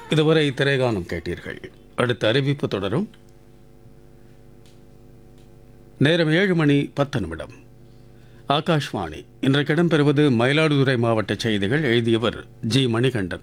இதுவரை திரைகானம் கேட்டீர்கள் அடுத்த அறிவிப்பு தொடரும் நேரம் ஏழு மணி பத்து நிமிடம் ஆகாஷ்வாணி இன்றைக்கு இடம்பெறுவது மயிலாடுதுறை மாவட்ட செய்திகள் எழுதியவர் ஜி மணிகண்டன்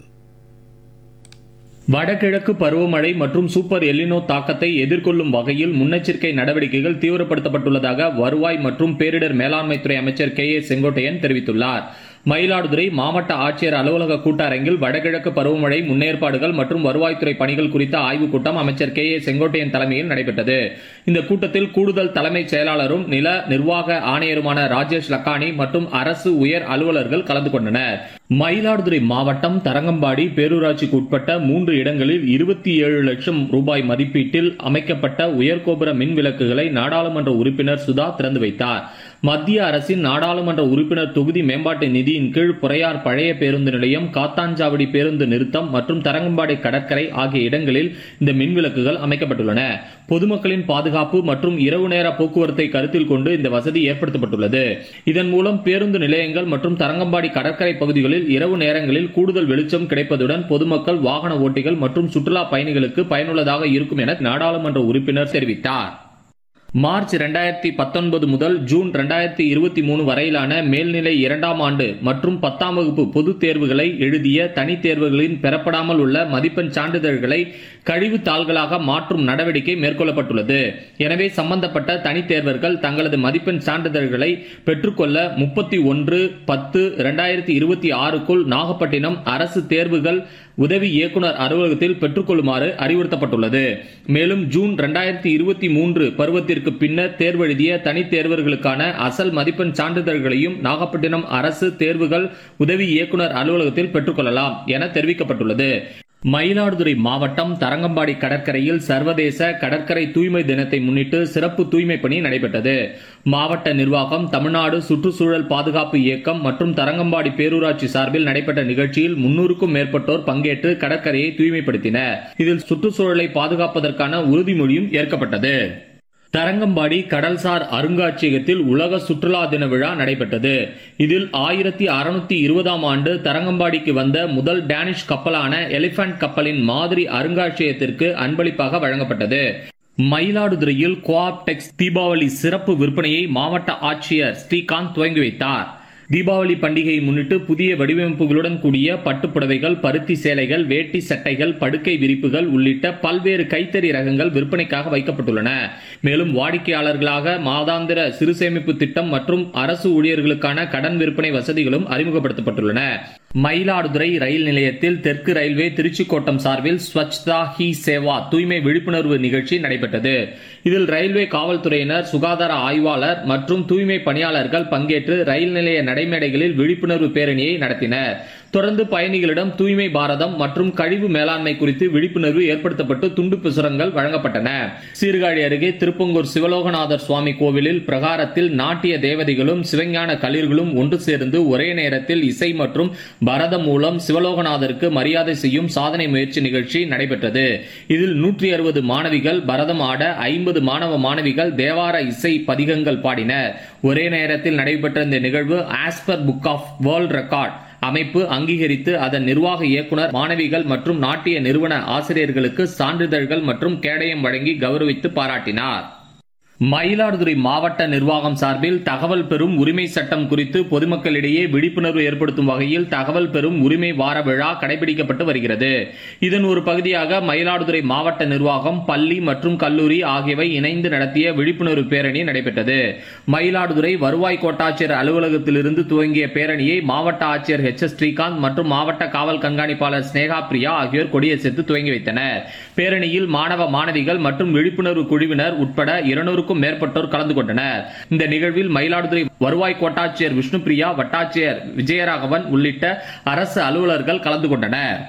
வடகிழக்கு பருவமழை மற்றும் சூப்பர் எல்லினோ தாக்கத்தை எதிர்கொள்ளும் வகையில் முன்னெச்சரிக்கை நடவடிக்கைகள் தீவிரப்படுத்தப்பட்டுள்ளதாக வருவாய் மற்றும் பேரிடர் மேலாண்மைத்துறை அமைச்சர் கே ஏ செங்கோட்டையன் தெரிவித்துள்ளார் மயிலாடுதுறை மாவட்ட ஆட்சியர் அலுவலக கூட்டரங்கில் வடகிழக்கு பருவமழை முன்னேற்பாடுகள் மற்றும் வருவாய்த்துறை பணிகள் குறித்த ஆய்வுக் கூட்டம் அமைச்சர் கே ஏ செங்கோட்டையன் தலைமையில் நடைபெற்றது இந்த கூட்டத்தில் கூடுதல் தலைமைச் செயலாளரும் நில நிர்வாக ஆணையருமான ராஜேஷ் லக்கானி மற்றும் அரசு உயர் அலுவலர்கள் கலந்து கொண்டனர் மயிலாடுதுறை மாவட்டம் தரங்கம்பாடி பேரூராட்சிக்கு உட்பட்ட மூன்று இடங்களில் இருபத்தி ஏழு லட்சம் ரூபாய் மதிப்பீட்டில் அமைக்கப்பட்ட உயர்கோபுர மின் விளக்குகளை நாடாளுமன்ற உறுப்பினர் சுதா திறந்து வைத்தார் மத்திய அரசின் நாடாளுமன்ற உறுப்பினர் தொகுதி மேம்பாட்டு நிதியின் கீழ் புறையார் பழைய பேருந்து நிலையம் காத்தாஞ்சாவடி பேருந்து நிறுத்தம் மற்றும் தரங்கம்பாடி கடற்கரை ஆகிய இடங்களில் இந்த மின் விளக்குகள் அமைக்கப்பட்டுள்ளன பொதுமக்களின் பாதுகாப்பு மற்றும் இரவு நேர போக்குவரத்தை கருத்தில் கொண்டு இந்த வசதி ஏற்படுத்தப்பட்டுள்ளது இதன் மூலம் பேருந்து நிலையங்கள் மற்றும் தரங்கம்பாடி கடற்கரை பகுதிகளில் இரவு நேரங்களில் கூடுதல் வெளிச்சம் கிடைப்பதுடன் பொதுமக்கள் வாகன ஓட்டிகள் மற்றும் சுற்றுலா பயணிகளுக்கு பயனுள்ளதாக இருக்கும் என நாடாளுமன்ற உறுப்பினர் தெரிவித்தார் மார்ச் 2019 பத்தொன்பது முதல் ஜூன் 2023 இருபத்தி மூணு வரையிலான மேல்நிலை இரண்டாம் ஆண்டு மற்றும் பத்தாம் வகுப்பு பொதுத் தேர்வுகளை எழுதிய தனித் தேர்வுகளின் பெறப்படாமல் உள்ள மதிப்பெண் சான்றிதழ்களை கழிவு தாள்களாக மாற்றும் நடவடிக்கை மேற்கொள்ளப்பட்டுள்ளது எனவே சம்பந்தப்பட்ட தனித் தேர்வர்கள் தங்களது மதிப்பெண் சான்றிதழ்களை பெற்றுக்கொள்ள முப்பத்தி ஒன்று பத்து இரண்டாயிரத்தி இருபத்தி ஆறுக்குள் நாகப்பட்டினம் அரசு தேர்வுகள் உதவி இயக்குனர் அலுவலகத்தில் பெற்றுக்கொள்ளுமாறு அறிவுறுத்தப்பட்டுள்ளது மேலும் ஜூன் 2023 இருபத்தி மூன்று பருவத்திற்கு பின்னர் தேர்வெழுதிய தனித் தேர்வர்களுக்கான அசல் மதிப்பெண் சான்றிதழ்களையும் நாகப்பட்டினம் அரசு தேர்வுகள் உதவி இயக்குனர் அலுவலகத்தில் பெற்றுக்கொள்ளலாம் என தெரிவிக்கப்பட்டுள்ளது மயிலாடுதுறை மாவட்டம் தரங்கம்பாடி கடற்கரையில் சர்வதேச கடற்கரை தூய்மை தினத்தை முன்னிட்டு சிறப்பு தூய்மை பணி நடைபெற்றது மாவட்ட நிர்வாகம் தமிழ்நாடு சுற்றுச்சூழல் பாதுகாப்பு இயக்கம் மற்றும் தரங்கம்பாடி பேரூராட்சி சார்பில் நடைபெற்ற நிகழ்ச்சியில் முன்னூறுக்கும் மேற்பட்டோர் பங்கேற்று கடற்கரையை தூய்மைப்படுத்தினர் இதில் சுற்றுச்சூழலை பாதுகாப்பதற்கான உறுதிமொழியும் ஏற்கப்பட்டது தரங்கம்பாடி கடல்சார் அருங்காட்சியகத்தில் உலக சுற்றுலா தின விழா நடைபெற்றது இதில் ஆயிரத்தி அறுநூத்தி இருபதாம் ஆண்டு தரங்கம்பாடிக்கு வந்த முதல் டேனிஷ் கப்பலான எலிபென்ட் கப்பலின் மாதிரி அருங்காட்சியகத்திற்கு அன்பளிப்பாக வழங்கப்பட்டது மயிலாடுதுறையில் கோஆப்டெக்ஸ் தீபாவளி சிறப்பு விற்பனையை மாவட்ட ஆட்சியர் ஸ்ரீகாந்த் துவங்கி வைத்தார் தீபாவளி பண்டிகையை முன்னிட்டு புதிய வடிவமைப்புகளுடன் கூடிய பட்டுப் புடவைகள் பருத்தி சேலைகள் வேட்டி சட்டைகள் படுக்கை விரிப்புகள் உள்ளிட்ட பல்வேறு கைத்தறி ரகங்கள் விற்பனைக்காக வைக்கப்பட்டுள்ளன மேலும் வாடிக்கையாளர்களாக மாதாந்திர சிறு சேமிப்பு திட்டம் மற்றும் அரசு ஊழியர்களுக்கான கடன் விற்பனை வசதிகளும் அறிமுகப்படுத்தப்பட்டுள்ளன மயிலாடுதுறை ரயில் நிலையத்தில் தெற்கு ரயில்வே திருச்சி கோட்டம் சார்பில் ஸ்வச்தா ஹி சேவா தூய்மை விழிப்புணர்வு நிகழ்ச்சி நடைபெற்றது இதில் ரயில்வே காவல்துறையினர் சுகாதார ஆய்வாளர் மற்றும் தூய்மை பணியாளர்கள் பங்கேற்று ரயில் நிலைய நடைமேடைகளில் விழிப்புணர்வு பேரணியை நடத்தினர் தொடர்ந்து பயணிகளிடம் தூய்மை பாரதம் மற்றும் கழிவு மேலாண்மை குறித்து விழிப்புணர்வு ஏற்படுத்தப்பட்டு துண்டு பிரசுரங்கள் வழங்கப்பட்டன சீர்காழி அருகே திருப்பங்கூர் சிவலோகநாதர் சுவாமி கோவிலில் பிரகாரத்தில் நாட்டிய தேவதைகளும் சிவஞான களிர்களும் ஒன்று சேர்ந்து ஒரே நேரத்தில் இசை மற்றும் பரதம் மூலம் சிவலோகநாதருக்கு மரியாதை செய்யும் சாதனை முயற்சி நிகழ்ச்சி நடைபெற்றது இதில் நூற்றி அறுபது மாணவிகள் பரதம் ஆட ஐம்பது மாணவ மாணவிகள் தேவார இசை பதிகங்கள் பாடினர் ஒரே நேரத்தில் நடைபெற்ற இந்த நிகழ்வு ஆஸ்பர் புக் ஆஃப் வேர்ல்ட் ரெக்கார்ட் அமைப்பு அங்கீகரித்து அதன் நிர்வாக இயக்குனர் மாணவிகள் மற்றும் நாட்டிய நிறுவன ஆசிரியர்களுக்கு சான்றிதழ்கள் மற்றும் கேடயம் வழங்கி கௌரவித்து பாராட்டினார் மயிலாடுதுறை மாவட்ட நிர்வாகம் சார்பில் தகவல் பெறும் உரிமை சட்டம் குறித்து பொதுமக்களிடையே விழிப்புணர்வு ஏற்படுத்தும் வகையில் தகவல் பெறும் உரிமை வார விழா கடைபிடிக்கப்பட்டு வருகிறது இதன் ஒரு பகுதியாக மயிலாடுதுறை மாவட்ட நிர்வாகம் பள்ளி மற்றும் கல்லூரி ஆகியவை இணைந்து நடத்திய விழிப்புணர்வு பேரணி நடைபெற்றது மயிலாடுதுறை வருவாய் கோட்டாட்சியர் அலுவலகத்திலிருந்து துவங்கிய பேரணியை மாவட்ட ஆட்சியர் ஹெச் எஸ் ஸ்ரீகாந்த் மற்றும் மாவட்ட காவல் கண்காணிப்பாளர் ஸ்னேகா பிரியா ஆகியோர் கொடியசைத்து துவங்கி வைத்தனர் பேரணியில் மாணவ மாணவிகள் மற்றும் விழிப்புணர்வு குழுவினர் உட்பட இருநூறு நூறுக்கும் மேற்பட்டோர் கலந்து கொண்டனர் இந்த நிகழ்வில் மயிலாடுதுறை வருவாய் கோட்டாட்சியர் விஷ்ணுபிரியா வட்டாட்சியர் விஜயராகவன் உள்ளிட்ட அரசு அலுவலர்கள் கலந்து கொண்டனர்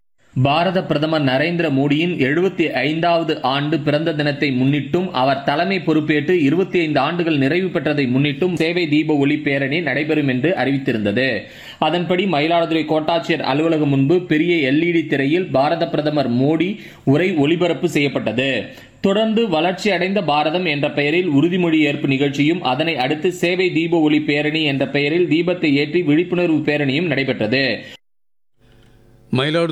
பாரத பிரதமர் நரேந்திர மோடியின் எழுபத்தி ஐந்தாவது ஆண்டு பிறந்த தினத்தை முன்னிட்டும் அவர் தலைமை பொறுப்பேற்று இருபத்தி ஐந்து ஆண்டுகள் நிறைவு பெற்றதை முன்னிட்டும் சேவை தீப ஒளி பேரணி நடைபெறும் என்று அறிவித்திருந்தது அதன்படி மயிலாடுதுறை கோட்டாட்சியர் அலுவலகம் முன்பு பெரிய எல்இடி திரையில் பாரத பிரதமர் மோடி உரை ஒளிபரப்பு செய்யப்பட்டது தொடர்ந்து வளர்ச்சி அடைந்த பாரதம் என்ற பெயரில் உறுதிமொழி ஏற்பு நிகழ்ச்சியும் அதனை அடுத்து சேவை தீப ஒளி பேரணி என்ற பெயரில் தீபத்தை ஏற்றி விழிப்புணர்வு பேரணியும் நடைபெற்றது மயிலாடுதுறை